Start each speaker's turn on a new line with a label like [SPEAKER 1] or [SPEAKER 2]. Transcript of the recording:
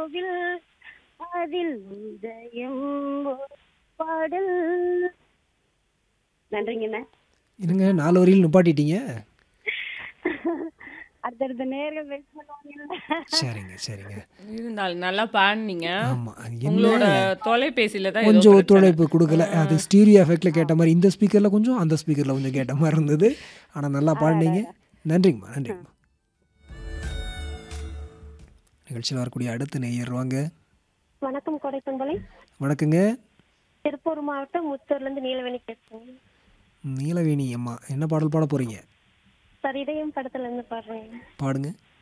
[SPEAKER 1] கோவில் அதில் உதயம் ஒரு பாடல் நன்றிங்கண்ணா
[SPEAKER 2] என்னங்க நாலு வரியில் நிப்பாட்டிட்டீங்க
[SPEAKER 1] அடுத்தடுத்த நேரம் வெயிட் பண்ணுவாங்கல்ல
[SPEAKER 2] சரிங்க சரிங்க
[SPEAKER 3] இருந்தாலும் நல்லா பாடுனீங்க
[SPEAKER 2] ஆமா அது
[SPEAKER 3] உங்களோட
[SPEAKER 2] என்ன
[SPEAKER 3] தொலைபேசியில தான் ஏதோ
[SPEAKER 2] கொஞ்சம்
[SPEAKER 3] பிரச்சனை.
[SPEAKER 2] ஒத்துழைப்பு கொடுக்கல அது ஸ்டீரியோ எஃபெக்ட்ல கேட்ட மாதிரி இந்த ஸ்பீக்கர்ல கொஞ்சம் அந்த ஸ்பீக்கர்ல கொஞ்சம் கேட்ட மாதிரி இருந்தது ஆனா நல்லா பாடினீங்க நன்றிங்கம்மா நன்றிங்கம்மா நிகழ்ச்சியில் வரக்கூடிய அடுத்த நேயர் வாங்க
[SPEAKER 1] வணக்கம் கொடைப்பண்பலை
[SPEAKER 2] வணக்கங்க
[SPEAKER 1] திருப்பூர் மாவட்டம் முத்தூர்ல இருந்து நீலவேணி பேசுறேன்
[SPEAKER 2] நீலவேணி அம்மா என்ன பாடல் பாட போறீங்க
[SPEAKER 1] சார் இதயம் படத்துல இருந்து பாடுறேன்
[SPEAKER 2] பாடுங்க